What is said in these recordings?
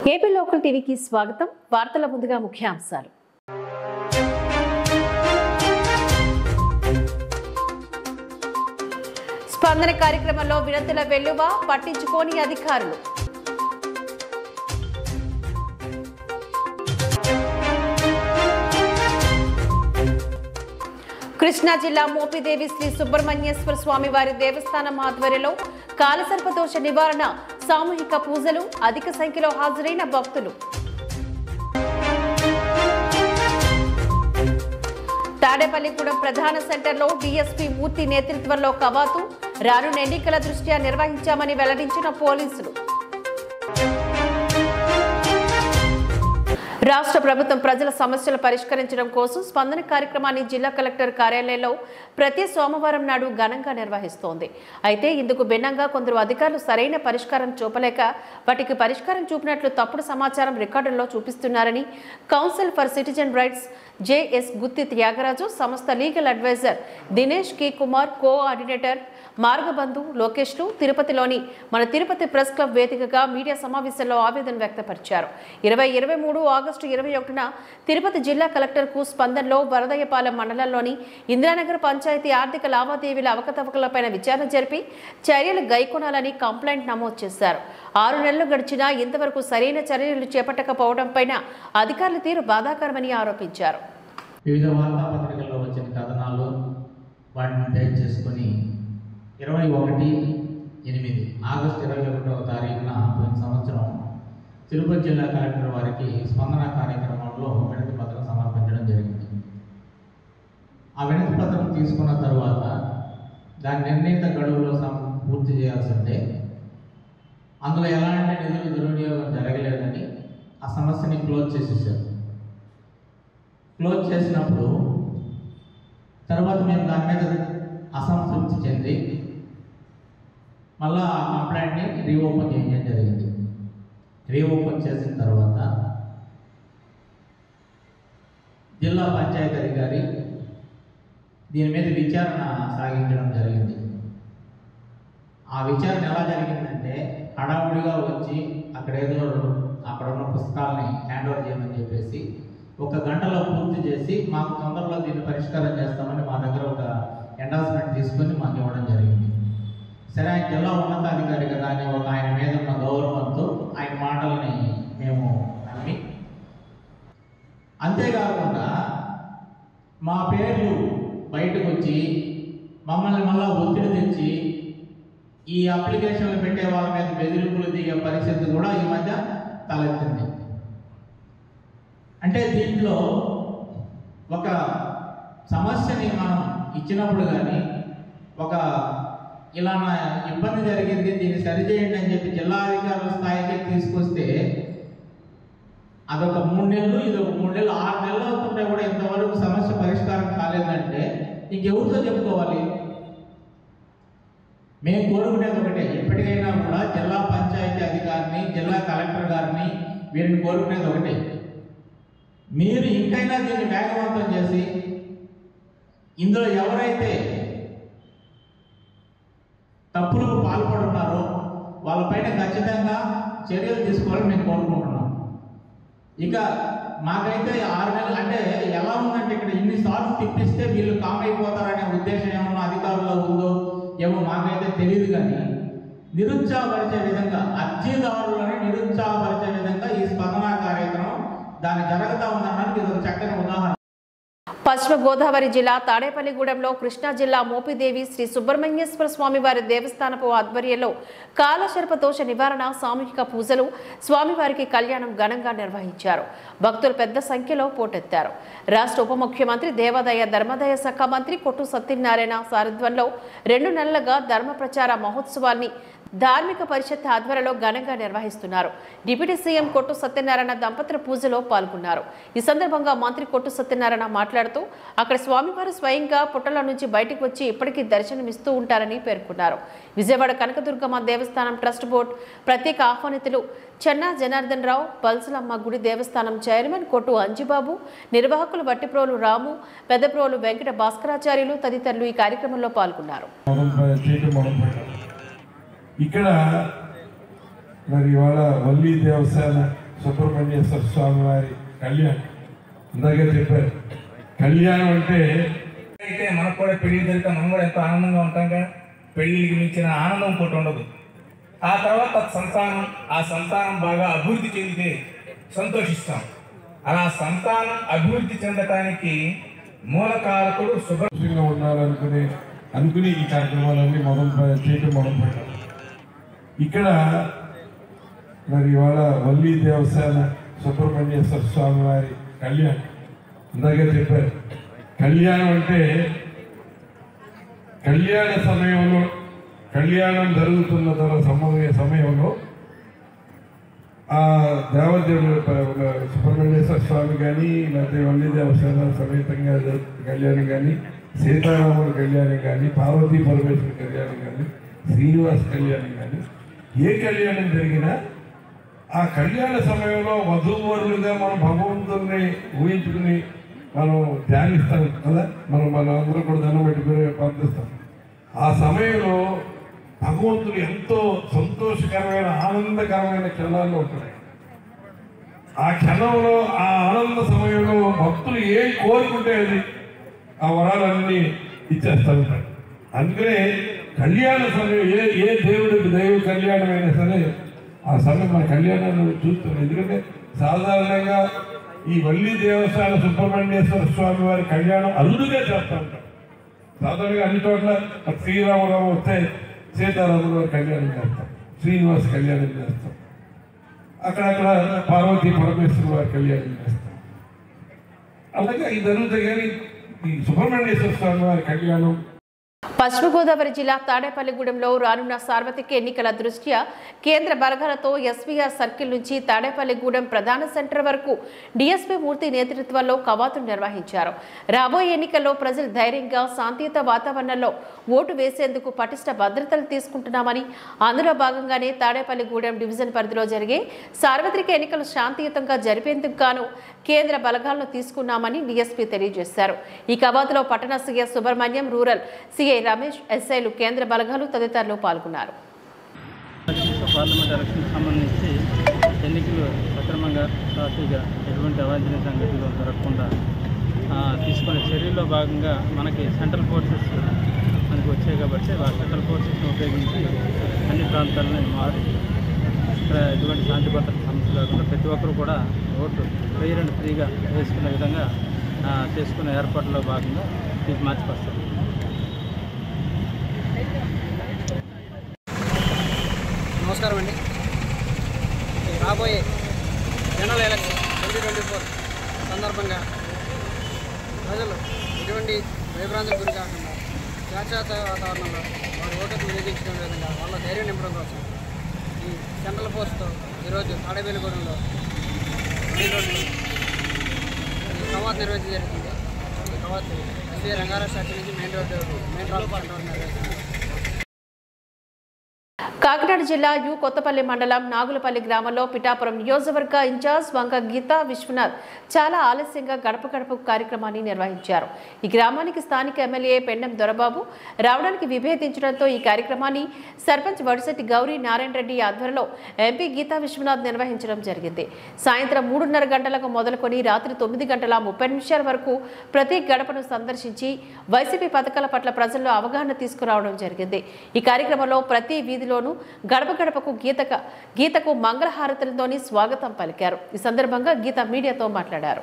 AP local టీవీకి స్వాగతం వార్తల ముందుగా ముఖ్యాంశాలు స్పందన కార్యక్రమంలో వినతుల వెల్లువ పట్టించుకోని అధికారులు కృష్ణా జిల్లా మోపిదేవి శ్రీ సుబ్రహ్మణ్యేశ్వర స్వామి వారి దేవస్థానం ఆధ్వర్యంలో కాలసర్పదోష నివారణ సామూహిక పూజలు అధిక సంఖ్యలో హాజరైన భక్తులు తాడేపల్లిగూడెం ప్రధాన సెంటర్లో డీఎస్పీ మూర్తి నేతృత్వంలో కవాతు రానున్న ఎన్నికల దృష్ట్యా నిర్వహించామని వెల్లడించిన పోలీసులు రాష్ట్ర ప్రభుత్వం ప్రజల సమస్యలు పరిష్కరించడం కోసం స్పందన కార్యక్రమాన్ని జిల్లా కలెక్టర్ కార్యాలయంలో ప్రతి సోమవారం నాడు ఘనంగా నిర్వహిస్తోంది అయితే ఇందుకు భిన్నంగా కొందరు అధికారులు సరైన పరిష్కారం చూపలేక వాటికి పరిష్కారం చూపినట్లు తప్పుడు సమాచారం రికార్డుల్లో చూపిస్తున్నారని Council for Citizen Rights JS Gutti Tyagaraju సంస్థ legal adviser Dinesh K Kumar coordinator Margabandhu లోకేష్లు తిరుపతిలోని మన తిరుపతి ప్రెస్ క్లబ్ వేదికగా మీడియా సమావేశంలో ఆవేదన వ్యక్తపరిచారు ఇరవై ఇరవై మూడు ఆగస్టు ఇరవై ఒకటిన తిరుపతి జిల్లా కలెక్టర్కు స్పందనలో వరదయ్యపాలెం మండలంలోని ఇందిరానగర్ పంచాయతీ ఆర్థిక లావాదేవీల అవకతవకలపైన విచారణ జరిపి చర్యలు గైకొనాలని కంప్లైంట్ నమోదు చేశారు ఆరు నెలలు గడిచినా ఇంతవరకు సరైన చర్యలు చేపట్టకపోవడం పైన అధికారుల తీరు బాధాకరమని ఆరోపించారు వివిధ వార్తాపత్రికల్లో వచ్చిన కథనాలు వాటిని బేస్ చేసుకొని ఇరవై ఒకటి ఎనిమిది ఆగస్టు ఇరవై ఒకటవ తారీఖున పోయిన సంవత్సరం తిరుపతి జిల్లా కలెక్టర్ వారికి స్పందన కార్యక్రమంలో వినతి పత్రం సమర్పించడం జరిగింది ఆ వినతి పత్రం తీసుకున్న తరువాత దాని నిర్ణీత గడువులో సం పూర్తి చేయాల్సి ఉంటే అందులో ఎలాంటి నిధులు దుర్వినియోగం జరగలేదని ఆ సమస్యని క్లోజ్ చేసేసారు క్లోజ్ చేసినప్పుడు తర్వాత మేము దాని మీద అసంతృప్తి చెంది మళ్ళా ఆ కంప్లైంట్ని రీఓపెన్ చేయడం జరిగింది రీఓపెన్ చేసిన తర్వాత జిల్లా పంచాయతీ అధికారి దీని మీద విచారణ సాగించడం జరిగింది ఆ విచారణ ఎలా జరిగిందంటే హడావుడిగా వచ్చి అక్కడ ఏదో అక్కడ ఉన్న పుస్తకాలని హ్యాండ్ ఓవర్ చేయమని చెప్పేసి ఒక గంటలో పూర్తి చేసి మాకు తొందరలో దీన్ని పరిష్కారం చేస్తామని మా దగ్గర ఒక ఎండార్స్మెంట్ తీసుకొని మాకు ఇవ్వడం జరిగింది సరే ఆయన జిల్లా ఉన్నతాధికారి కదా అని ఒక ఆయన మీద ఉన్న గౌరవంతో ఆయన మాటల్ని మేము నమ్మి అంతేకాకుండా మా పేర్లు బయటకు వచ్చి మమ్మల్ని మళ్ళా ఒత్తిడి తెచ్చి ఈ అప్లికేషన్లు పెట్టే వాళ్ళ మీద బెదిరింపులు దిగే పరిస్థితి కూడా ఈ మధ్య తలెత్తింది అంటే దీంట్లో ఒక సమస్యని మనం ఇచ్చినప్పుడు కానీ ఒక ఇలా నా ఇబ్బంది జరిగింది దీన్ని సరిచేయండి అని చెప్పి జిల్లా అధికారుల స్థాయికి తీసుకొస్తే అదొక మూడు నెలలు ఇది ఒక మూడు నెలలు ఆరు నెలలు అవుతుంటే కూడా ఇంతవరకు సమస్య పరిష్కారం కాలేదంటే ఇంకెవరితో చెప్పుకోవాలి మేము కోరుకునేది ఒకటే ఎప్పటికైనా కూడా జిల్లా పంచాయతీ అధికారిని జిల్లా కలెక్టర్ గారిని వీరిని కోరుకునేది ఒకటే మీరు ఇంకైనా దీన్ని వేగవంతం చేసి ఇందులో ఎవరైతే తప్పులకు పాల్పడున్నారో వాళ్ళపైన ఖచ్చితంగా చర్యలు తీసుకోవాలని మేము కోరుకుంటున్నాం ఇక మాకైతే ఆరు నెలలు అంటే ఎలా ఉందంటే ఇక్కడ ఇన్నిసార్లు తిప్పిస్తే వీళ్ళు కామ్ అయిపోతారనే ఉద్దేశం ఏమన్నా అధికారుల్లో ఉందో ఏమో మాకైతే తెలియదు కానీ నిరుత్సాహపరిచే విధంగా అర్జీదారులని నిరుత్సాహపరిచే విధంగా ఈ స్పందన కార్యక్రమం దాన్ని జరుగుతూ ఉందనడానికి ఇది ఒక చక్కని ఉదాహరణ పశ్చిమ గోదావరి జిల్లా తాడేపల్లిగూడెంలో కృష్ణా జిల్లా మోపిదేవి శ్రీ సుబ్రహ్మణ్యేశ్వర స్వామి వారి దేవస్థానపు ఆధ్వర్యంలో కాలశర్ప దోష నివారణ సామూహిక పూజలు స్వామివారికి కళ్యాణం ఘనంగా నిర్వహించారు భక్తులు పెద్ద సంఖ్యలో పోటెత్తారు రాష్ట్ర ఉప ముఖ్యమంత్రి దేవాదాయ ధర్మదాయ శాఖ మంత్రి కొట్టు సత్యనారాయణ సారథ్యంలో రెండు నెలలుగా ధర్మ ప్రచార మహోత్సవాన్ని ధార్మిక పరిషత్ ఆధ్వర్యంలో ఘనంగా నిర్వహిస్తున్నారు డిప్యూటీ సీఎం కొట్టు సత్యనారాయణ దంపతుల పూజలో పాల్గొన్నారు ఈ సందర్భంగా మంత్రి కొట్టు సత్యనారాయణ మాట్లాడుతూ అక్కడ స్వామివారు స్వయంగా పుట్టల నుంచి బయటకు వచ్చి ఇప్పటికీ దర్శనమిస్తూ ఉంటారని పేర్కొన్నారు విజయవాడ కనకదుర్గమ్మ దేవస్థానం ట్రస్ట్ బోర్డు ప్రత్యేక ఆహ్వానితులు చెన్నా జనార్దన్ రావు పల్సులమ్మ గుడి దేవస్థానం చైర్మన్ కొట్టు అంజిబాబు నిర్వాహకులు వట్టిప్రోలు రాము పెద్దప్రోలు వెంకట భాస్కరాచార్యులు తదితరులు ఈ కార్యక్రమంలో పాల్గొన్నారు మొదలు చేయటం మొదలుపెట్టాం ఇక్కడ మరి ఇవాళ వల్లి దేవస్థాన సుబ్రహ్మణ్యేశ్వర స్వామి వారి కళ్యాణం ఇందాకే చెప్పారు కళ్యాణం అంటే అయితే మనకు కూడా పెళ్లి జరిగితే మనం కూడా ఎంతో ఆనందంగా ఉంటాం కదా పెళ్లికి మించిన ఆనందం ఇంకోటి ఉండదు ఆ తర్వాత సంతానం ఆ సంతానం బాగా అభివృద్ధి చెందితే సంతోషిస్తాం అలా సంతానం అభివృద్ధి చెందటానికి మూలకారకుడు శుభ్ర సంతోషంగా ఉండాలనుకునే అనుకుని ఈ కార్యక్రమాలన్నీ మొదలు పె- చేయటం మొదలు పెట్టారు ఇక్కడ మరి ఇవాళ వల్లి దేవస్థాన సుబ్రహ్మణ్యేశ్వర స్వామి వారి కళ్యాణం ఇందాకే చెప్పారు కళ్యాణం అంటే కళ్యాణ సమయంలో కళ్యాణం జరుగుతున్న తర సమయ సమయంలో ఆ దేవదేవుడు ప- సుబ్రహ్మణ్యేశ్వర స్వామి కానీ లేకపోతే వల్లి దేవస్థానం సమేతంగా జరుగుతున్న కళ్యాణం కానీ సీతారాముల కళ్యాణం కానీ పార్వతీ పరమేశ్వర కళ్యాణం కానీ శ్రీనివాస కళ్యాణం కానీ ఏ కళ్యాణం జరిగినా ఆ కళ్యాణ సమయంలో వధూవరులుగా మనం భగవంతుల్ని ఊహించుకుని మనం ధ్యానిస్తాం కదా మనం మన అందరూ కూడా దండం పెట్టుకుని ప్రార్థిస్తాం ఆ సమయంలో భగవంతుడు ఎంతో సంతోషకరమైన ఆనందకరమైన క్షణాల్లో ఉంటున్నాయి ఆ క్షణంలో ఆ ఆనంద సమయంలో భక్తులు ఏం కోరుకుంటే అది ఆ వరాలన్నీ ఇచ్చేస్తూ ఉంటాడు అందుకనే కళ్యాణ సమయం ఏ ఏ దేవుడికి దైవ కళ్యాణం అయినా సరే ఆ సమయం మన కళ్యాణాన్ని చూస్తాం ఎందుకంటే సాధారణంగా ఈ వల్లి దేవస్థాన సుబ్రహ్మణ్యేశ్వర స్వామి వారి కళ్యాణం అరుదుగా చేస్తూ ఉంటాం సాధారణంగా అన్ని చోట్ల శ్రీరామరావు వస్తే సీతారాముల వారి కళ్యాణం చేస్తాం శ్రీనివాస కళ్యాణం చేస్తాం అక్కడక్కడ పార్వతీ పరమేశ్వర వారి కళ్యాణం చేస్తాం అలాగే ఇది జరుగుతాయి కానీ ఈ సుబ్రహ్మణ్యేశ్వర స్వామి వారి కళ్యాణం పశ్చిమ గోదావరి జిల్లా తాడేపల్లిగూడెంలో రానున్న సార్వత్రిక ఎన్నికల దృష్ట్యా కేంద్ర బలగాలతో ఎస్వీఆర్ సర్కిల్ నుంచి తాడేపల్లిగూడెం ప్రధాన సెంటర్ వరకు డీఎస్పీ మూర్తి నేతృత్వంలో కవాతును నిర్వహించారు రాబోయే ఎన్నికల్లో ప్రజలు ధైర్యంగా శాంతియుత వాతావరణంలో ఓటు వేసేందుకు పటిష్ట భద్రతలు తీసుకుంటున్నామని అందులో భాగంగానే తాడేపల్లిగూడెం డివిజన్ పరిధిలో జరిగే సార్వత్రిక ఎన్నికలు శాంతియుతంగా జరిపేందుకు గాను కేంద్ర బలగాలను తీసుకున్నామని డీఎస్పీ తెలియజేశారు ఈ కవాతులో పట్టణ CS Subrahmanyam rural CI Ramesh ఎస్ఐలు కేంద్ర బలగాలు తదితరులు పాల్గొన్నారు ఎలక్షన్స్ పార్లమెంట్ ఎలక్షన్కి సంబంధించి ఎన్నికలు సక్రమంగా సాఫీగా ఎటువంటి అవాంఛనీయ సంఘటనలు జరగకుండా ఆ, తీసుకునే చర్యల్లో భాగంగా మనకి సెంట్రల్ ఫోర్సెస్ మనకి వచ్చాయి కాబట్టి ఆ సెంట్రల్ ఫోర్సెస్ని ఉపయోగించి అన్ని ప్రాంతాలని మారి ఇక్కడ ఎటువంటి శాంతి భద్రత సమస్య లేకుండా ప్రతి ఒక్కరు కూడా ఓటు క్లియర్ అండ్ ఫ్రీగా వేసుకునే విధంగా ఆ, చేసుకునే ఏర్పాట్లో భాగంగా ఇది మార్చిపరుస్తారు నమస్కారం అండి ఈ రాబోయే general election twenty twenty four సందర్భంగా ప్రజలు ఎటువంటి భయభ్రాంతులకు గురి కాకుండా శాశ్వత వాతావరణంలో వారి ఓటుకు వినియోగించడం విధంగా వాళ్ళ ధైర్యం నింపడం కోసం ఈ సెంట్రల్ ఫోర్స్తో ఈరోజు తాడేపల్లిగూడెంలో మెయిన్ రోడ్లో ఈ కవాత్ నిర్వహించడం జరుగుతుంది ఈ కవాత్ ఎస్వీ రంగారావు స్టాచ్యూ నుంచి main road main road centre వరకు నిర్వహిస్తుంది కాకినాడ జిల్లా యు కొత్తపల్లి మండలం నాగులపల్లి గ్రామంలో పిఠాపురం నియోజకవర్గ ఇన్ఛార్జ్ వంక గీతా విశ్వనాథ్ చాలా ఆలస్యంగా గడప గడప కార్యక్రమాన్ని నిర్వహించారు ఈ గ్రామానికి స్థానిక ఎమ్మెల్యే పెండెం దొరబాబు రావడానికి విభేదించడంతో ఈ కార్యక్రమాన్ని సర్పంచ్ వడిశెట్టి గౌరీ నారాయణ రెడ్డి ఆధ్వర్యంలో ఎంపీ గీతా విశ్వనాథ్ నిర్వహించడం జరిగింది సాయంత్రం మూడున్నర గంటలకు మొదలుకొని రాత్రి తొమ్మిది గంటల ముప్పై నిమిషాల వరకు ప్రతి గడపను సందర్శించి వైసీపీ పథకాల పట్ల ప్రజల్లో అవగాహన తీసుకురావడం జరిగింది ఈ కార్యక్రమంలో ప్రతి వీధిలోనూ గడప గడపకు గీతక గీతకు మంగళహారతులతోని స్వాగతం పలికారు ఈ సందర్భంగా గీత మీడియాతో మాట్లాడారు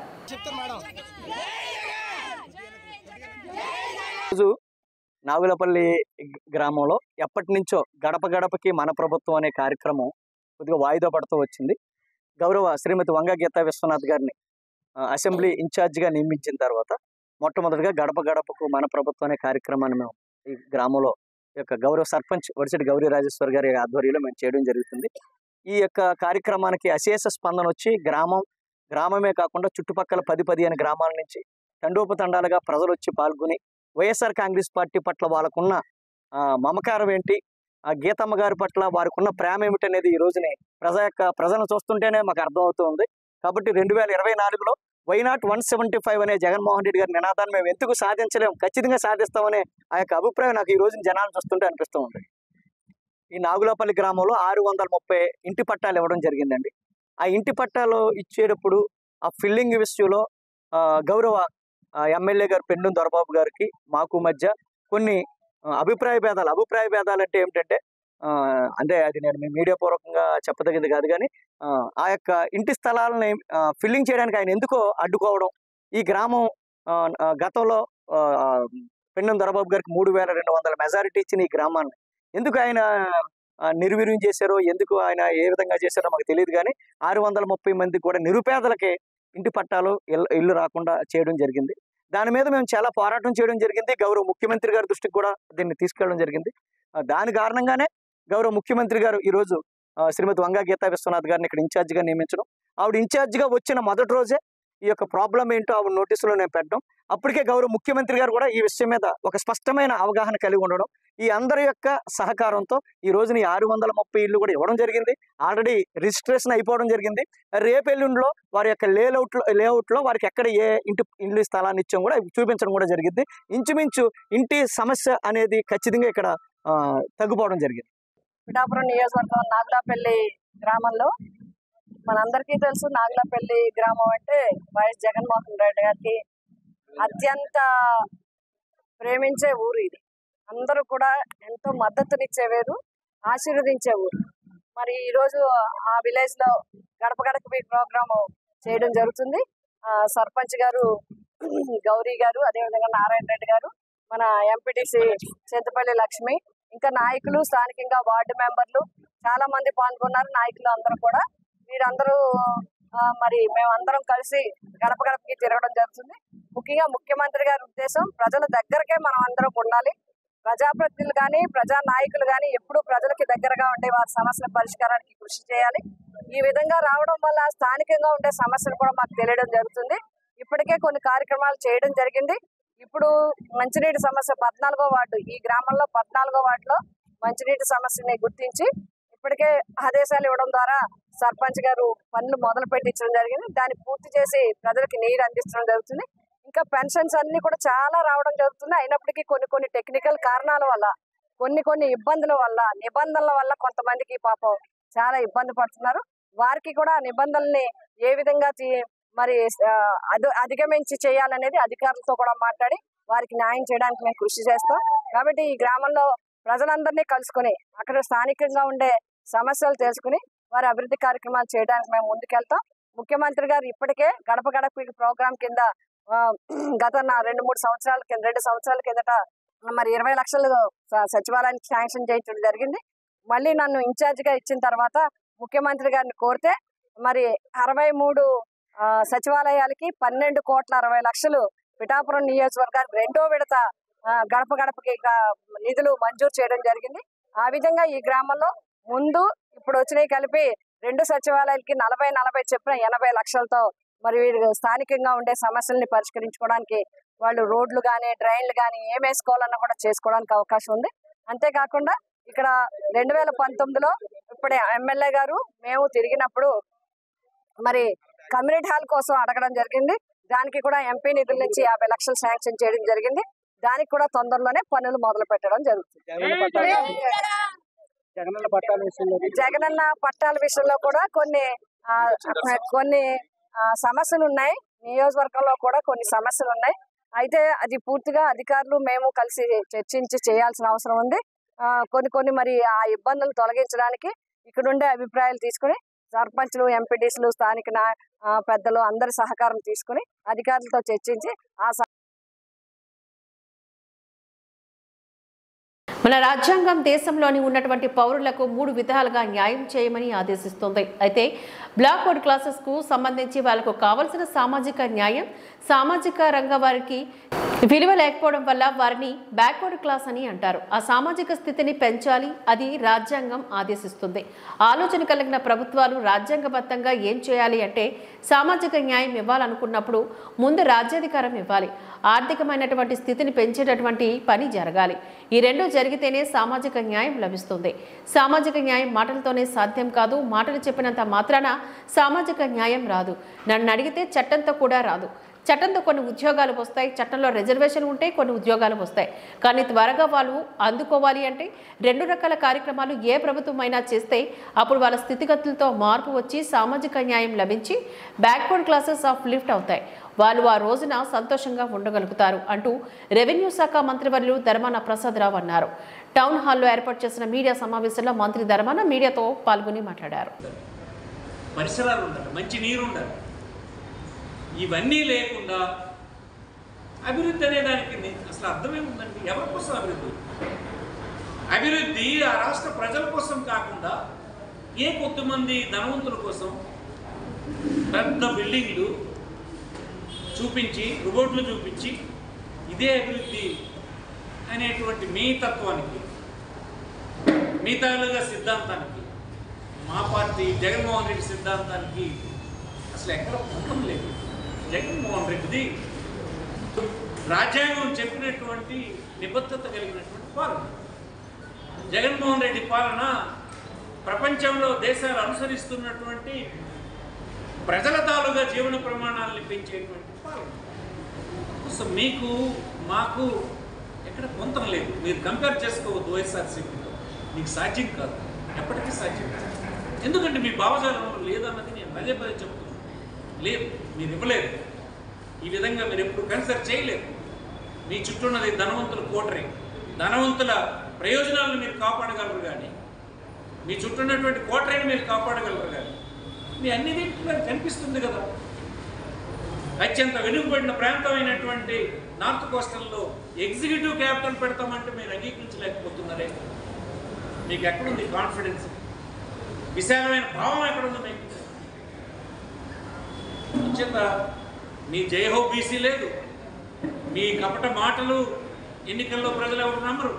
రోజు నాగులపల్లి గ్రామంలో ఎప్పటి నుంచో గడప గడపకి మన ప్రభుత్వం అనే కార్యక్రమం కొద్దిగా వాయిదా పడుతూ వచ్చింది గౌరవ శ్రీమతి వంగ గీతా విశ్వనాథ్ గారిని ఆ, అసెంబ్లీ ఇన్ఛార్జిగా నియమించిన తర్వాత మొట్టమొదటిగా గడప గడపకు మన ప్రభుత్వం అనే కార్యక్రమాన్ని మేము ఈ గ్రామంలో ఈ యొక్క గౌరవ సర్పంచ్ వడిసెటి గౌరీ రాజేశ్వర్ గారి ఆధ్వర్యంలో మేము చేయడం జరుగుతుంది ఈ యొక్క కార్యక్రమానికి అశేష స్పందన వచ్చి గ్రామం గ్రామమే కాకుండా చుట్టుపక్కల పది పదిహేను గ్రామాల నుంచి తండోపతండాలుగా ప్రజలు వచ్చి పాల్గొని వైఎస్ఆర్ కాంగ్రెస్ పార్టీ పట్ల వాళ్ళకున్న ఆ, మమకారం ఏంటి ఆ గీతమ్మ గారి పట్ల వారికి ఉన్న ప్రేమ ఏమిటి అనేది ఈ రోజుని ప్రజ యొక్క ప్రజలను చూస్తుంటేనే మాకు అర్థమవుతూ ఉంది కాబట్టి రెండు వేల ఇరవై నాలుగులో వైనాట్ వన్ సెవెంటీ ఫైవ్ అనే జగన్మోహన్ రెడ్డి గారి నినాదాన్ని మేము ఎందుకు సాధించలేం ఖచ్చితంగా సాధిస్తామనే ఆ యొక్క అభిప్రాయం నాకు ఈ రోజున జనాలను చూస్తుంటే అనిపిస్తూ ఉంది ఈ నాగులపల్లి గ్రామంలో ఆరు వందల ముప్పై ఇంటి పట్టాలు ఇవ్వడం జరిగిందండి ఆ ఇంటి పట్టాలు ఇచ్చేటప్పుడు ఆ ఫిల్లింగ్ విషయంలో ఆ, గౌరవ ఆ, ఎమ్మెల్యే గారు పెండు దొరబాబు గారికి మాకు మధ్య కొన్ని ఆ, అభిప్రాయ భేదాలు అభిప్రాయ భేదాలు అంటే ఏమిటంటే ఆ, అంటే అది నేను మీ మీడియా పూర్వకంగా చెప్పదగింది కాదు కానీ ఆ, ఆ యొక్క ఇంటి స్థలాలని ఫిల్లింగ్ చేయడానికి ఆయన ఎందుకో అడ్డుకోవడం ఈ గ్రామం ఆ, ఆ, గతంలో ఆ, ఆ, పెండం దొరబాబు గారికి మూడు వేల రెండు వందల మెజారిటీ ఇచ్చిన ఈ గ్రామాన్ని ఎందుకు ఆయన ఆ, నిర్వీర్యం చేశారో ఎందుకు ఆయన ఏ విధంగా చేశారో మాకు తెలియదు కానీ ఆరు వందల ముప్పై మంది కూడా నిరుపేదలకి ఇంటి పట్టాలు ఇల్లు ఇల్లు రాకుండా చేయడం జరిగింది దాని మీద మేము చాలా పోరాటం చేయడం జరిగింది గౌరవ ముఖ్యమంత్రి గారి దృష్టికి కూడా దీన్ని తీసుకెళ్ళడం జరిగింది ఆ, దాని కారణంగానే గౌరవ ముఖ్యమంత్రి గారు ఈరోజు ఆ, శ్రీమతి వంగా గీతా విశ్వనాథ్ గారిని ఇక్కడ ఇన్ఛార్జిగా నియమించడం ఆవిడ ఇన్ఛార్జిగా వచ్చిన మొదటి రోజే ఈ యొక్క ప్రాబ్లం ఏంటో ఆవిడ నోటీసులో నేను పెట్టడం అప్పటికే గౌరవ ముఖ్యమంత్రి గారు కూడా ఈ విషయం మీద ఒక స్పష్టమైన అవగాహన కలిగి ఉండడం ఈ అందరి యొక్క సహకారంతో ఈ రోజున ఈ ఆరు వందల ముప్పై ఇల్లు కూడా ఇవ్వడం జరిగింది ఆల్రెడీ రిజిస్ట్రేషన్ అయిపోవడం జరిగింది రేపు ఎల్లుండిలో వారి యొక్క లేఅవుట్ లేఅవుట్లో వారికి ఎక్కడ ఏ ఇంటి ఇల్లు స్థలాన్ని ఇచ్చాం కూడా చూపించడం కూడా జరిగింది ఇంచుమించు ఇంటి సమస్య అనేది ఖచ్చితంగా ఇక్కడ ఆ, తగ్గిపోవడం జరిగింది పిఠాపురం నియోజకవర్గం నాగులాపల్లి గ్రామంలో మనందరికీ తెలుసు నాగులాపల్లి గ్రామం అంటే వైఎస్ జగన్మోహన్ రెడ్డి గారికి అత్యంత ప్రేమించే ఊరు ఇది అందరూ కూడా ఎంతో మద్దతునిచ్చే వేరు ఆశీర్వదించే ఊరు మరి ఈరోజు ఆ విలేజ్ లో గడప గడప ప్రోగ్రామ్ చేయడం జరుగుతుంది ఆ, సర్పంచ్ గారు గౌరీ గారు అదేవిధంగా నారాయణ రెడ్డి గారు మన ఎంపీటీసీ చింతపల్లి లక్ష్మి ఇంకా నాయకులు స్థానికంగా వార్డు మెంబర్లు చాలా మంది పాల్గొన్నారు నాయకులు అందరూ కూడా వీరందరూ ఆ, మరి మేమందరం కలిసి గడప గడపకి తిరగడం జరుగుతుంది ముఖ్యంగా ముఖ్యమంత్రి గారి ఉద్దేశం ప్రజల దగ్గరకే మనం అందరం ఉండాలి ప్రజాప్రతినిధులు కానీ ప్రజా నాయకులు కానీ ఎప్పుడూ ప్రజలకి దగ్గరగా ఉండే వారి సమస్యల పరిష్కారానికి కృషి చేయాలి ఈ విధంగా రావడం వల్ల స్థానికంగా ఉండే సమస్యలు కూడా మాకు తెలియడం జరుగుతుంది ఇప్పటికే కొన్ని కార్యక్రమాలు చేయడం జరిగింది ఇప్పుడు మంచినీటి సమస్య పద్నాలుగో వార్డు ఈ గ్రామంలో పద్నాలుగో వార్డులో మంచినీటి సమస్యని గుర్తించి ఇప్పటికే ఆదేశాలు ఇవ్వడం ద్వారా సర్పంచ్ గారు పనులు మొదలు పెట్టించడం జరిగింది దాన్ని పూర్తి చేసి ప్రజలకు నీరు అందించడం జరుగుతుంది ఇంకా పెన్షన్స్ అన్ని కూడా చాలా రావడం జరుగుతుంది అయినప్పటికీ కొన్ని కొన్ని టెక్నికల్ కారణాల వల్ల కొన్ని కొన్ని ఇబ్బందుల వల్ల నిబంధనల వల్ల కొంతమందికి పాపం చాలా ఇబ్బంది పడుతున్నారు వారికి కూడా ఆ నిబంధనల్ని ఏ విధంగా తీ- మరి ఆ, అధ- అధిగమించి చేయాలనేది అధికారులతో కూడా మాట్లాడి వారికి న్యాయం చేయడానికి మేము కృషి చేస్తాం కాబట్టి ఈ గ్రామంలో ప్రజలందరినీ కలుసుకొని అక్కడ స్థానికంగా ఉండే సమస్యలు తెలుసుకుని వారి అభివృద్ధి కార్యక్రమాలు చేయడానికి మేము ముందుకెళ్తాం ముఖ్యమంత్రి గారు ఇప్పటికే గడప గడప ప్రోగ్రాం కింద ఆ, గత నా రెండు మూడు సంవత్సరాల కింద రెండు సంవత్సరాల కిందట మరి ఇరవై లక్షలు స- సచివాలయానికి శాంక్షన్ చేయించడం జరిగింది మళ్ళీ నన్ను ఇన్ఛార్జ్ గా ఇచ్చిన తర్వాత ముఖ్యమంత్రి గారిని కోరితే మరి అరవై మూడు ఆ, సచివాలయాలకి పన్నెండు కోట్ల అరవై లక్షలు పిఠాపురం నియోజకవర్గానికి రెండో విడత ఆ, గడప గడపకి గా- నిధులు మంజూరు చేయడం జరిగింది ఆ విధంగా ఈ గ్రామంలో ముందు ఇప్పుడు వచ్చినవి కలిపి రెండు సచివాలయాలకి నలభై నలభై చెప్పిన ఎనభై లక్షలతో మరి వీరు స్థానికంగా ఉండే సమస్యల్ని పరిష్కరించుకోవడానికి వాళ్ళు రోడ్లు కానీ డ్రైన్లు కానీ ఏం వేసుకోవాలన్నా కూడా చేసుకోవడానికి అవకాశం ఉంది అంతేకాకుండా ఇక్కడ రెండు వేల పంతొమ్మిదిలో ఇప్పుడే ఎమ్మెల్యే గారు మేము తిరిగినప్పుడు మరి కమ్యూనిటీ హాల్ కోసం అడగడం జరిగింది దానికి కూడా ఎంపీ నిధుల నుంచి యాభై లక్షలు శాంక్షన్ చేయడం జరిగింది దానికి కూడా తొందరలోనే పనులు మొదలు పెట్టడం జరుగుతుంది జగనన్న పట్టాల విషయంలో జగనన్న పట్టాల విషయంలో కూడా కొన్ని ఆ, కొన్ని ఆ, సమస్యలు ఉన్నాయి నియోజకవర్గంలో కూడా కొన్ని సమస్యలు ఉన్నాయి అయితే అది పూర్తిగా అధికారులు మేము కలిసి చర్చించి చేయాల్సిన అవసరం ఉంది ఆ, కొన్ని కొన్ని మరి ఆ ఇబ్బందులు తొలగించడానికి ఇక్కడ ఉండే అభిప్రాయాలు తీసుకుని సర్పంచ్లు ఎంపీటీసీలు స్థానిక నా- ఆ, పెద్దలు అందరి సహకారం తీసుకుని అధికారులతో చర్చించి ఆ స- మన రాజ్యాంగం దేశంలోని ఉన్నటువంటి పౌరులకు మూడు విధాలుగా న్యాయం చేయమని ఆదేశిస్తుంది అయితే బ్లాక్ బోర్డ్ క్లాసెస్కు సంబంధించి వాళ్ళకు కావలసిన సామాజిక న్యాయం సామాజిక రంగ వారికి విలువ లేకపోవడం వల్ల వారిని బ్యాక్వర్డ్ క్లాస్ అని అంటారు ఆ సామాజిక స్థితిని పెంచాలి అది రాజ్యాంగం ఆదేశిస్తుంది ఆలోచన కలిగిన ప్రభుత్వాలు రాజ్యాంగబద్ధంగా ఏం చేయాలి అంటే సామాజిక న్యాయం ఇవ్వాలనుకున్నప్పుడు ముందు రాజ్యాధికారం ఇవ్వాలి ఆర్థికమైనటువంటి స్థితిని పెంచేటటువంటి పని జరగాలి ఈ రెండు జరిగితేనే సామాజిక న్యాయం లభిస్తుంది సామాజిక న్యాయం మాటలతోనే సాధ్యం కాదు మాటలు చెప్పినంత మాత్రాన సామాజిక న్యాయం రాదు నన్ను అడిగితే చట్టంతో కూడా రాదు చట్టంతో కొన్ని ఉద్యోగాలు వస్తాయి చట్టంలో రిజర్వేషన్ ఉంటే కొన్ని ఉద్యోగాలు వస్తాయి కానీ త్వరగా వాళ్ళు అందుకోవాలి అంటే రెండు రకాల కార్యక్రమాలు ఏ ప్రభుత్వం అయినా చేస్తే అప్పుడు వాళ్ళ స్థితిగతులతో మార్పు వచ్చి సామాజిక న్యాయం లభించి బ్యాక్వర్డ్ క్లాసెస్ ఆఫ్ లిఫ్ట్ అవుతాయి వాళ్ళు ఆ రోజున సంతోషంగా ఉండగలుగుతారు అంటూ రెవెన్యూ శాఖ మంత్రివర్యులు ధర్మాన ప్రసాదరావు అన్నారు టౌన్ హాల్లో ఏర్పాటు చేసిన మీడియా సమావేశంలో మంత్రి ధర్మాన మీడియాతో పాల్గొని మాట్లాడారు పరిసరాలు ఉండాలి మంచి నీరు ఉండాలి ఇవన్నీ లేకుండా అభివృద్ధి అనే దానికి ని- అసలు అర్థమేముందండి ఎవరి కోసం అభివృద్ధి అభివృద్ధి ఆ రాష్ట్ర ప్రజల కోసం కాకుండా ఏ కొద్దిమంది ధనవంతుల కోసం పెద్ద బిల్డింగ్లు చూపించి రోడ్లు చూపించి ఇదే అభివృద్ధి అనేటువంటి మీ తత్వానికి మీ తాలూగా సిద్ధాంతానికి మా పార్టీ జగన్మోహన్ రెడ్డి సిద్ధాంతానికి అసలు ఎక్కడ పొందం లేదు జగన్మోహన్ రెడ్డిది రాజ్యాంగం చెప్పినటువంటి నిబద్ధత కలిగినటువంటి పాలన జగన్మోహన్ రెడ్డి పాలన ప్రపంచంలో దేశాలు అనుసరిస్తున్నటువంటి ప్రజల తాలూగా జీవన ప్రమాణాలను పెంచేటువంటి పాలన సో మీకు మాకు ఎక్కడ పొంతం లేదు మీరు కంపేర్ చేసుకోవద్దు వైఎస్ఆర్సీపీతో మీకు సాధ్యం కాదు ఎప్పటికీ సాధ్యం కాదు ఎందుకంటే మీ భావజాలంలో లేదన్నది నేను పదే పదే చెప్తున్నాను లేదు మీరు ఇవ్వలేదు ఈ విధంగా మీరు ఎప్పుడు కన్సిడర్ చేయలేదు మీ చుట్టూ ఉన్నది ధనవంతుల కోటరీ ధనవంతుల ప్రయోజనాలను మీరు కాపాడగలరు కానీ మీ చుట్టూ ఉన్నటువంటి కోటరీని మీరు కాపాడగలరు కానీ మీ అన్ని దీంట్లో కనిపిస్తుంది కదా అత్యంత వెనుకబడిన ప్రాంతమైనటువంటి నార్త్ కోస్టల్లో ఎగ్జిక్యూటివ్ క్యాపిటల్ పెడతామంటే మీరు అంగీకరించలేకపోతున్నారే మీకు ఎక్కడుంది కాన్ఫిడెన్స్ విశాలమైన భావం ఎక్కడుంది మీకు అంచేత మీ జయహో బీసీ లేదు మీ కపట మాటలు ఎన్నికల్లో ప్రజలు ఎవరు నమ్మరు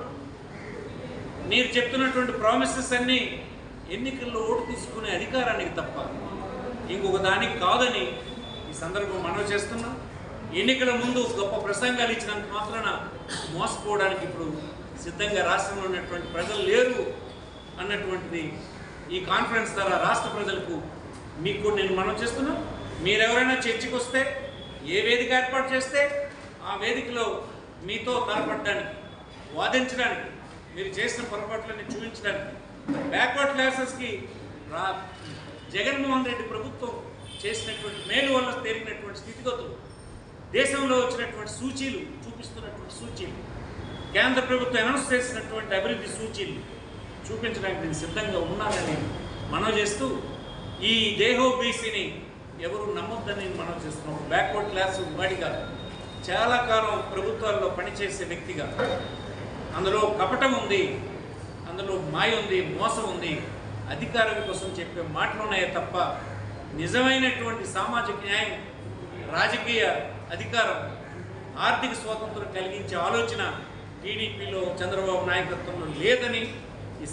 మీరు చెప్తున్నటువంటి ప్రామిసెస్ అన్నీ ఎన్నికల్లో ఓటు తీసుకునే అధికారానికి తప్ప ఇంకొక దానికి కాదని ఈ సందర్భం మనవి చేస్తున్నాం ఎన్నికల ముందు గొప్ప ప్రసంగాలు ఇచ్చినంత మాత్రాన మోసపోవడానికి ఇప్పుడు సిద్ధంగా రాష్ట్రంలో ఉన్నటువంటి ప్రజలు లేరు అన్నటువంటిది ఈ కాన్ఫరెన్స్ ద్వారా రాష్ట్ర ప్రజలకు మీకు కూడా నేను మనం చేస్తున్నా మీరెవరైనా చర్చకు వస్తే ఏ వేదిక ఏర్పాటు చేస్తే ఆ వేదికలో మీతో తలపడడానికి వాదించడానికి మీరు చేసిన పొరపాట్లని చూపించడానికి బ్యాక్వర్డ్ క్లాసెస్కి రా జగన్మోహన్ రెడ్డి ప్రభుత్వం చేసినటువంటి మేలు వల్ల తేలినటువంటి స్థితిగతులు దేశంలో వచ్చినటువంటి సూచీలు చూపిస్తున్నటువంటి సూచీలు కేంద్ర ప్రభుత్వం అనౌన్స్ చేసినటువంటి అభివృద్ధి సూచీలు చూపించడానికి నేను సిద్ధంగా ఉన్నానని మనవి చేస్తూ ఈ దేహో బీసీని ఎవరు నమ్మొద్దని మనం చేస్తున్నాం బ్యాక్వర్డ్ క్లాస్ వాడిగా చాలా కాలం ప్రభుత్వాల్లో పనిచేసే వ్యక్తిగా అందులో కపటం ఉంది అందులో మాయ ఉంది మోసం ఉంది అధికారం కోసం చెప్పే మాటలు ఉన్నాయే తప్ప నిజమైనటువంటి సామాజిక న్యాయం రాజకీయ అధికారం ఆర్థిక స్వాతంత్రం కలిగించే ఆలోచన టీడీపీలో చంద్రబాబు నాయకత్వంలో లేదని ఈ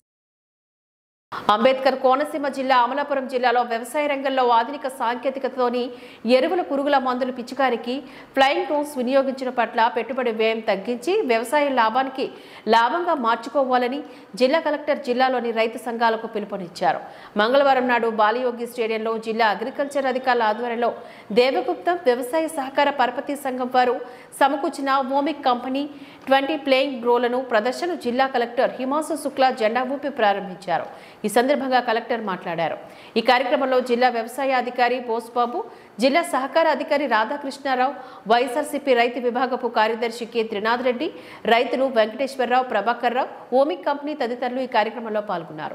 అంబేద్కర్ కోనసీమ జిల్లా అమలాపురం జిల్లాలో వ్యవసాయ రంగంలో ఆధునిక సాంకేతికతతోని ఎరువుల పురుగుల మందుల పిచికారికి ఫ్లయింగ్ డ్రోన్స్ వినియోగించిన పట్ల పెట్టుబడి వ్యయం తగ్గించి వ్యవసాయ లాభానికి లాభంగా మార్చుకోవాలని జిల్లా కలెక్టర్ జిల్లాలోని రైతు సంఘాలకు పిలుపునిచ్చారు మంగళవారం నాడు బాలయోగి స్టేడియంలో జిల్లా అగ్రికల్చర్ అధికారుల ఆధ్వర్యంలో దేవగుప్తం వ్యవసాయ సహకార పరపతి సంఘం వారు సమకూర్చిన ఓమిక్ కంపెనీ ట్వంటీ ప్లేయింగ్ డ్రోలను ప్రదర్శన జిల్లా కలెక్టర్ హిమాంశు శుక్లా జెండా ఊపి ప్రారంభించారు ఈ సందర్భంగా కలెక్టర్ మాట్లాడారు ఈ కార్యక్రమంలో జిల్లా వ్యవసాయ అధికారి బోస్బాబు జిల్లా సహకార అధికారి రాధాకృష్ణారావు వైఎస్ఆర్సీపీ రైతు విభాగపు కార్యదర్శి కె త్రినాథ్ రెడ్డి రైతులు వెంకటేశ్వరరావు ప్రభాకర్ రావు ఓమిక్ కంపెనీ తదితరులు ఈ కార్యక్రమంలో పాల్గొన్నారు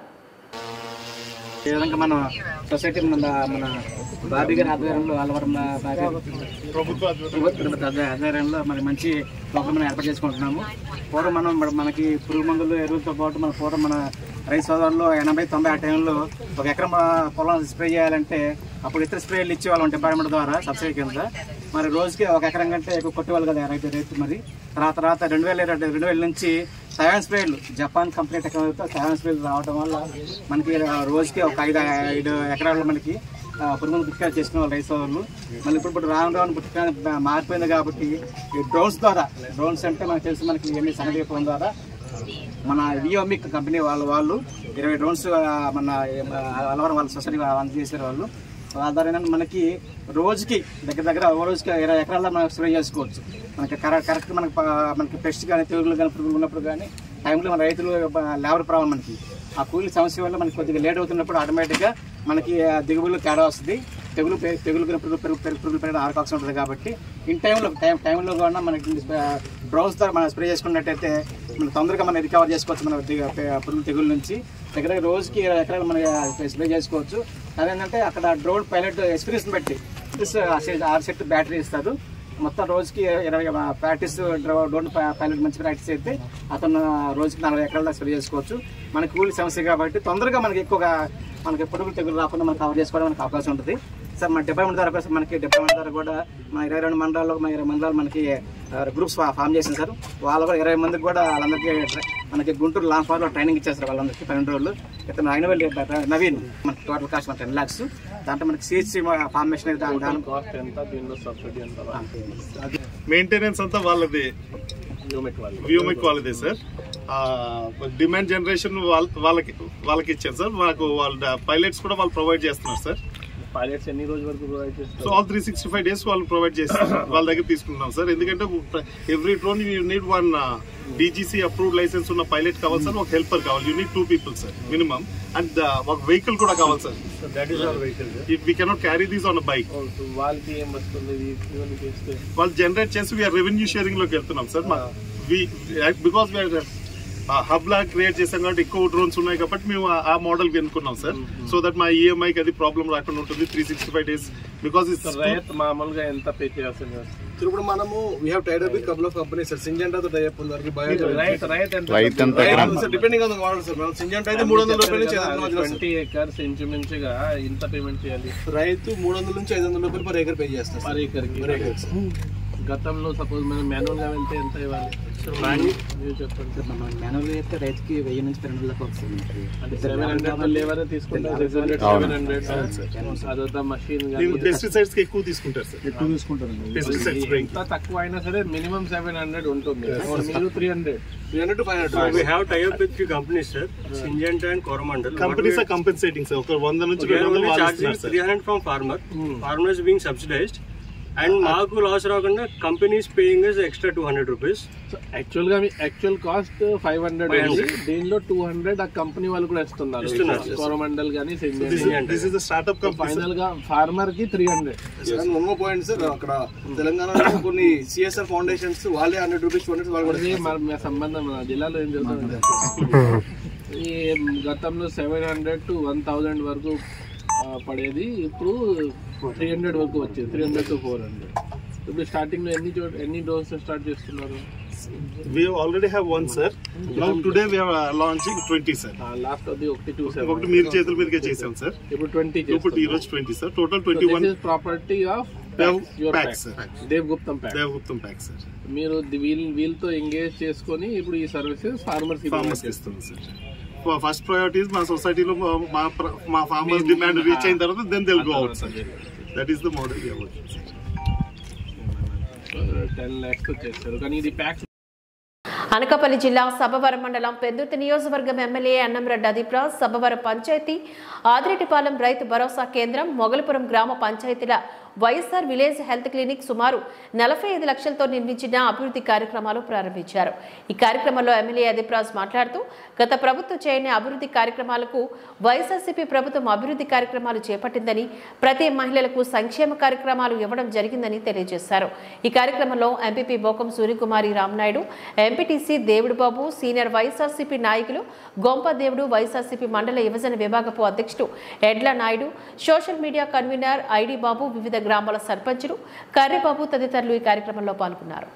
ఈ విధంగా మన సొసైటీ మన మన బాబీ గారి ఆధ్వర్యంలో అలవరం ప్రభుత్వ ఆధ్వర్యంలో మరి మంచి ప్రోగ్రామ్ ఏర్పాటు చేసుకుంటున్నాము పూర్వం మనం మన- మనకి పురుగు మందులు ఎరువులతో పాటు మన పూర్వం మన రైతు సోదరులు ఎనభై తొంభై ఆ టైంలో ఒక ఎకరం పొలం స్ప్రే చేయాలంటే అప్పుడు ఇతర స్ప్రేలు ఇచ్చేవాళ్ళం డిపార్ట్మెంట్ ద్వారా సబ్సిడీ కింద మరి రోజుకి ఒక ఎకరం కంటే ఎక్కువ కొట్టేవాళ్ళు కదా రైతు రైతు మరి తర్వాత తర్వాత రెండు వేల ఇరవై రెండు వేల నుంచి సయాన్ స్ప్రేలు జపాన్ కంపెనీ టెక్నాలజీతో సయాన్ స్ప్రేలు రావడం వల్ల మనకి రోజుకి ఒక ఐదు ఐదు ఎకరాల్లో మనకి ఆ, పురుగులు గుట్కా చేసుకునే వాళ్ళు రైతు సోదరులు మళ్ళీ ఇప్పుడు ఇప్పుడు రాను రాను గుట్కా మారిపోయింది కాబట్టి ఈ డ్రోన్స్ ద్వారా డ్రోన్స్ అంటే మనకు తెలిసి మనకి ఎన్ని సంగతి ద్వారా మన వియోమిక్ కంపెనీ వాళ్ళు వాళ్ళు ఇరవై డ్రోన్స్ ఆ, మన ఆ, అలవరం వాళ్ళ సొసైటీ అందజేసారు వాళ్ళు ఆధారంగా మనకి రోజుకి దగ్గర దగ్గర ఓ రోజుకి ఇరవై ఎకరాల్లో మనం స్ప్రే చేసుకోవచ్చు మనకి కరెక్ట్ కరెక్ట్ మనకి ప- మనకి పెస్ట్ కానీ తెగులు కానీ పురుగులు ఉన్నప్పుడు కానీ టైంలో మన రైతులు లేబర్ ప్రాబ్లం మనకి ఆ కూలి సమస్య వల్ల మనకి కొద్దిగా లేట్ అవుతున్నప్పుడు ఆటోమేటిక్గా మనకి ఆ దిగుబడిలో తేడా వస్తుంది తెగులు పె- తెగులు కానీ పురుగు పెరుగు పెరుగు పురుగులు పెరగడం అవకాశం ఉంటుంది కాబట్టి ఇన్ టైంలో టైం టైంలో కూడా మనకి బ్రౌజ్ ద్వారా మనం స్ప్రే చేసుకున్నట్టయితే మనం తొందరగా మనం రికవర్ చేసుకోవచ్చు మన దిగ- పె- పురుగు తెగుల నుంచి దగ్గర దగ్గర రోజుకి ఇరవై ఎకరాలు మనం స్ప్రే చేసుకోవచ్చు అదేంటంటే అక్కడ డ్రోన్ పైలట్ ఎక్స్పీరియన్స్ బట్టి this, ఆ సెట్- ఆరు సెట్ బ్యాటరీ ఇస్తారు మొత్తం రోజుకి ఇరవై ప్రాక్టీస్ డ్రోన్ పైలట్ మంచి ప్రాక్టీస్ అయితే అతను రోజుకి నలభై ఎకరాల దాకా స్ప్రే చేసుకోవచ్చు మనకి కూలి సమస్య కాబట్టి తొందరగా మనకి ఎక్కువగా మనకి పురుగులు తెగులు రాకుండా మనం కవర్ చేసుకోవడం మనకి అవకాశం ఉంటుంది సార్ మన డిపార్ట్మెంట్ ద్వారా కూడా మనకి డిపార్ట్మెంట్ ద్వారా కూడా మన ఇరవై రెండు మండలాల్లో మన ఇరవై మండలాలు మనకి గ్రూప్స్ ఫామ్ చేసింది సార్ వాళ్ళు కూడా ఇరవై మందికి కూడా వాళ్ళందరికీ ట్రై- మనకి గుంటూరు లాంగ్ ఫార్లో ట్రైనింగ్ ఇచ్చేస్తారు వాళ్ళందరికీ పన్నెండు రోజులు ఇతను ఆయన వెళ్ళి నవీన్ మనకి టోటల్ కాస్ట్ మన టెన్ ల్యాక్స్ దాంట్లో మనకి సిహెచ్సి ఫార్మేషన్ దాని దాని కాస్ట్ ఎంత దీనిలో సబ్సిడీ ఎంత మెయింటెనెన్స్ అంతా వాళ్ళది వ్యూమెక్ వాళ్ళదే సార్ డిమాండ్ జనరేషన్ వాళ్ళ వాళ్ళకి వాళ్ళకి ఇచ్చారు సార్ మాకు వాళ్ళ పైలట్స్ కూడా వాళ్ళు ప్రొవైడ్ చేస్తున్నారు సార్ పైలట్స్ ఎన్ని రోజుల వరకు ప్రొవైడ్ సో చేస్తారు all three sixty five days వాళ్ళు ప్రొవైడ్ చేస్తారు వాళ్ళ దగ్గర తీసుకుంటున్నాం సార్ ఎందుకంటే every drone you need one DGC approved licence ఉన్న పైలట్ కావాలి సార్ ఒక హెల్పర్ కావాలి you need two people sir minimum and ఒక వెహికల్ కూడా కావాలి sir that is our vehicle if we cannot carry these on bike వాళ్ళకి ఏం వస్తుంది ఇవన్నీ చేస్తే వాళ్ళు జనరేట్ చేసి వీఆర్ రెవెన్యూ షేరింగ్ లోకి వెళ్తున్నాం సార్ బికాస్ వీఆర్ హబ్ లా క్రియేట్ చేసాం కాబట్టి ఎక్కువ డ్రోన్స్ ఉన్నాయి కాబట్టి మేము ఆ- ఆ మోడల్ ఎన్నుకున్నాం సార్ సో దట్ మా ఈఎంఐకి అది ప్రాబ్లం రాకుండా ఉంటుంది three sixty five days because రైతు మామూలుగా ఎంత పే చేయాల్సింది సో ఇప్పుడు మనము we have tied up with couple of companies sir Syngenta తో టైప్ ఉంది దానికి బయో రైతు రైతు ఎంత రైతు ఎంత sir depending on the model sir మనం సింజెంటా అయితే మూడు వందల రూపాయల నుంచి ఐదు వందల మధ్యలో ట్వంటీ ఎకర్స్ ఇంచుమించుగా ఇంత పేమెంట్ చేయాలి రైతు మూడు వందల నుంచి ఐదు వందల రూపాయలు పర్ ఏకర్ పే చేస్తారు పర్ ఏకర్కి పర్ ఏకర్ గతంలో సపోజ్ మనం మాన్యువల్ గా వెళ్తే ఎంత ఇవ్వాలి మీరు చెప్పండి మనం మాన్యువల్ అయితే రైతుకి వెయ్యి నుంచి పన్నెండు దాకా వస్తుంది అంటే సెవెన్ హండ్రెడ్ లేవర్ తీసుకుంటారు సిక్స్ హండ్రెడ్ సెవెన్ హండ్రెడ్ అదంతా మషిన్ పెస్టిసైడ్స్ కి ఎక్కువ తీసుకుంటారు సార్ ఎక్కువ తీసుకుంటారు పెస్టిసైడ్స్ స్ప్రేయింగ్ ఎంత తక్కువ అయినా సరే మినిమం సెవెన్ హండ్రెడ్ ఉంటుంది మీరు three hundred three hundred to five So hundred we have tie up with few companies, sir. Syngenta and Coromandel. Companies are compensating sir ఒక వంద నుంచి We రెండు are వందలు only వాళ్ళు charging ఇస్తున్నారు sir 300 from farmer. Farmer is being subsidized. And మాకు loss రాకుండా companies paying is extra two hundred rupees actual గా మీ యాక్చువల్ కాస్ట్ ఫైవ్ హండ్రెడ్ ఉంది దీనిలో టూ హండ్రెడ్ ఆ కంపెనీ వాళ్ళు కూడా ఇస్తున్నారు ఇస్తున్నారు. కోరమండల్ కానీ దిస్ ఇస్ స్టార్ట్అప్ ఫైనల్ గా ఫార్మర్ కి three hundred one more point sir అక్కడ తెలంగాణలో కొన్ని సిఎస్ఆర్ ఫౌండేషన్స్ వాళ్ళే హండ్రెడ్ రూపీస్ టూ హండ్రెడ్ వాళ్ళు కూడా అదే మన మన సంబంధం మన జిల్లాలో ఏం జరుగుతుంది ఈ గతంలో seven hundred to one thousand వరకు ఆ, పడేది ఇప్పుడు త్రీ హండ్రెడ్ వరకు వచ్చింది three hundred to four hundred ఇప్పుడు స్టార్టింగ్ లో ఎన్ని చోట ఎన్ని డోస్ స్టార్ట్ చేస్తున్నారు we already have one sir now today we are uh, launching 20 sir last అది ఒకటి టూ ఒకటి మీరు చేతుల మీదకే చేసాం సార్ ఇప్పుడు ట్వంటీ ఇప్పుడు ఈ రోజు twenty sir total twenty one property of PACS sir Dev Guptam PAC Devaguptam PAC sir మీరు ది- వీల్ వీళ్ళతో ఎంగేజ్ చేసుకొని ఇప్పుడు ఈ సర్వీసెస్ ఫార్మర్స్ ఫార్మర్స్ ఇస్తున్నాం సార్ ఫస్ట్ ప్రయారిటీస్ మా సొసైటీలో మా ప్ర- మా ఫార్మర్స్ డిమాండ్ రీచ్ అయిన తర్వాత then they'll go out sir that is the model ten lakhs చేస్తారు కానీ ఇది ప్యాక్స్ అనకాపల్లి జిల్లా సభవరం మండలం పెద్దుర్తి నియోజకవర్గం ఎమ్మెల్యే అన్నంరెడ్డి అదిప్రాజ్ సభవరం పంచాయతీ ఆదిరెడ్డిపాలెం రైతు భరోసా కేంద్రం మొగలపురం గ్రామ పంచాయతీల వైఎస్ఆర్ విలేజ్ హెల్త్ క్లినిక్ సుమారు నలభై ఐదు లక్షలతో నిర్మించిన అభివృద్ధి కార్యక్రమాలు ప్రారంభించారు ఈ కార్యక్రమంలో ఎమ్మెల్యే అదిప్రాజ్ మాట్లాడుతూ గత ప్రభుత్వం చేయని అభివృద్ధి కార్యక్రమాలకు వైఎస్ఆర్సీపీ ప్రభుత్వం అభివృద్ధి కార్యక్రమాలు చేపట్టిందని ప్రతి మహిళలకు సంక్షేమ కార్యక్రమాలు ఇవ్వడం జరిగిందని తెలియజేశారు ఈ కార్యక్రమంలో MPP Bokam Suryakumari Ramanaidu MPTC Devudu Babu senior YSRCP నాయకులు గొంప దేవుడు వైఎస్ఆర్సీపీ మండల యువజన విభాగపు అధ్యక్షుడు Edla Naidu social media convener ID Babu వివిధ గ్రామాల సర్పంచులు కర్రెబాబు తదితరులు ఈ కార్యక్రమంలో పాల్గొన్నారు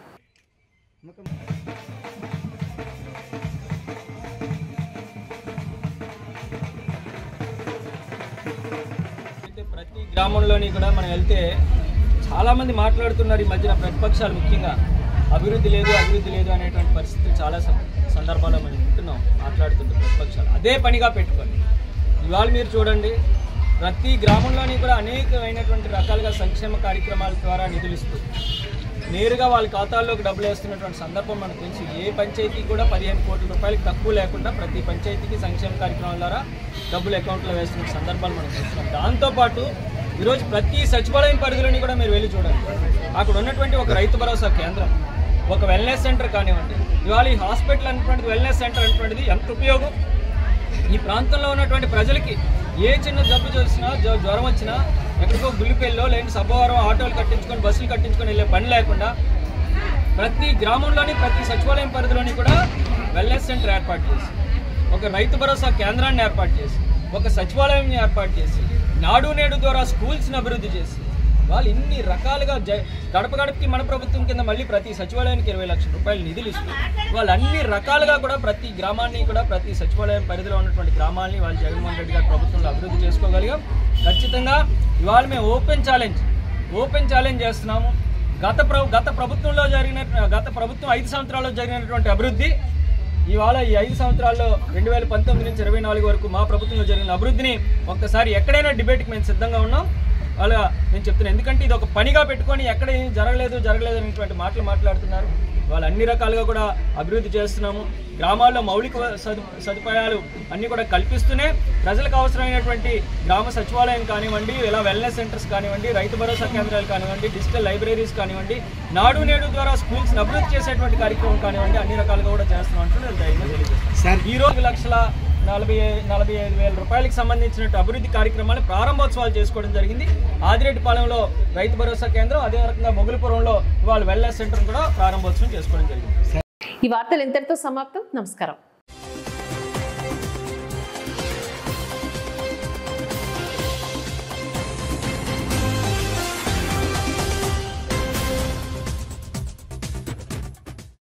అయితే ప్రతి గ్రామంలోని కూడా మనం వెళ్తే చాలామంది మాట్లాడుతున్నారు ఈ మధ్యన ప్రతిపక్షాలు ముఖ్యంగా అభివృద్ధి లేదు అభివృద్ధి లేదు అనేటువంటి పరిస్థితులు చాలా సం- సందర్భాల్లో మనం వింటున్నాం మాట్లాడుతుంటారు ప్రతిపక్షాలు అదే పనిగా పెట్టుకోండి ఇవాళ మీరు చూడండి ప్రతి గ్రామంలోని కూడా అనేకమైనటువంటి రకాలుగా సంక్షేమ కార్యక్రమాల ద్వారా నిధులు ఇస్తూ నేరుగా వాళ్ళ ఖాతాల్లోకి డబ్బులు వేస్తున్నటువంటి సందర్భం మనకు తెలుసు ఏ పంచాయతీ కూడా పదిహేను కోట్ల రూపాయలకు తక్కువ లేకుండా ప్రతి పంచాయతీకి సంక్షేమ కార్యక్రమాల ద్వారా డబ్బులు అకౌంట్లో వేస్తున్న సందర్భాలు మనం చూస్తున్నాం దాంతోపాటు ఈరోజు ప్రతి సచివాలయం పరిధిలోని కూడా మీరు వెళ్ళి చూడండి అక్కడ ఉన్నటువంటి ఒక రైతు భరోసా కేంద్రం ఒక వెల్నెస్ సెంటర్ కానివ్వండి ఇవాళ ఈ హాస్పిటల్ అనేటువంటిది వెల్నెస్ సెంటర్ అనేటువంటిది ఎంత ఉపయోగం ఈ ప్రాంతంలో ఉన్నటువంటి ప్రజలకి ఏ చిన్న జబ్బు చేసినా జ్వ- జ్వరం వచ్చినా ఎక్కడికో గుల్లిపెల్లో లేని సబ్బవరం ఆటోలు కట్టించుకొని బస్సులు కట్టించుకొని వెళ్ళే పని లేకుండా ప్రతి గ్రామంలోని ప్రతి సచివాలయం పరిధిలోని కూడా వెల్నెస్ సెంటర్ ఏర్పాటు చేసి ఒక రైతు భరోసా కేంద్రాన్ని ఏర్పాటు చేసి ఒక సచివాలయం ఏర్పాటు చేసి నాడు నేడు ద్వారా స్కూల్స్ని అభివృద్ధి చేసి వాళ్ళు ఇన్ని రకాలుగా జ- గడప గడపకి మన ప్రభుత్వం కింద మళ్ళీ ప్రతి సచివాలయానికి ఇరవై లక్షల రూపాయలు నిధులు ఇస్తూ వాళ్ళు అన్ని రకాలుగా కూడా ప్రతి గ్రామాన్ని కూడా ప్రతి సచివాలయం పరిధిలో ఉన్నటువంటి గ్రామాల్ని వాళ్ళు జగన్మోహన్ రెడ్డి గారి ప్రభుత్వంలో అభివృద్ధి చేసుకోగలిగాం ఖచ్చితంగా ఇవాళ మేము ఓపెన్ ఛాలెంజ్ ఓపెన్ ఛాలెంజ్ చేస్తున్నాము గత ప్ర గత ప్రభుత్వంలో జరిగిన గత ప్రభుత్వం ఐదు సంవత్సరాల్లో జరిగినటువంటి అభివృద్ధి ఇవాళ ఈ ఐదు సంవత్సరాల్లో రెండు వేల పంతొమ్మిది నుంచి ఇరవై నాలుగు వరకు మా ప్రభుత్వంలో జరిగిన అభివృద్ధిని ఒక్కసారి ఎక్కడైనా డిబేట్కి మేము సిద్ధంగా ఉన్నాం వాళ్ళ నేను చెప్తున్నాను ఎందుకంటే ఇది ఒక పనిగా పెట్టుకొని ఎక్కడ ఏం జరగలేదు జరగలేదు అనేటువంటి మాటలు మాట్లాడుతున్నారు వాళ్ళు అన్ని రకాలుగా కూడా అభివృద్ధి చేస్తున్నాము గ్రామాల్లో మౌలిక సదు సదుపాయాలు అన్నీ కూడా కల్పిస్తూనే ప్రజలకు అవసరమైనటువంటి గ్రామ సచివాలయం కానివ్వండి ఇలా వెల్నెస్ సెంటర్స్ కానివ్వండి రైతు భరోసా కేంద్రాలు కానివ్వండి డిజిటల్ లైబ్రరీస్ కానివ్వండి నాడు నేడు ద్వారా స్కూల్స్ అభివృద్ధి చేసేటువంటి కార్యక్రమం కానివ్వండి అన్ని రకాలుగా కూడా చేస్తున్నాం అంటూ నేను ధైర్యంగా తెలియజేస్తాను ఈ రోజు లక్షల నలభై నలభై ఐదు వేల రూపాయలకు సంబంధించినట్టు అభివృద్ధి కార్యక్రమాలు ప్రారంభోత్సవాలు చేసుకోవడం జరిగింది ఆదిరెడ్డిపాలెంలో రైతు భరోసా కేంద్రం అదే రకంగా మొగులపురంలో ఇవాళ వెల్నెస్ సెంటర్ కూడా ప్రారంభోత్సవం చేసుకోవడం జరిగింది ఈ వార్తలు ఇంతటితో సమాప్తం నమస్కారం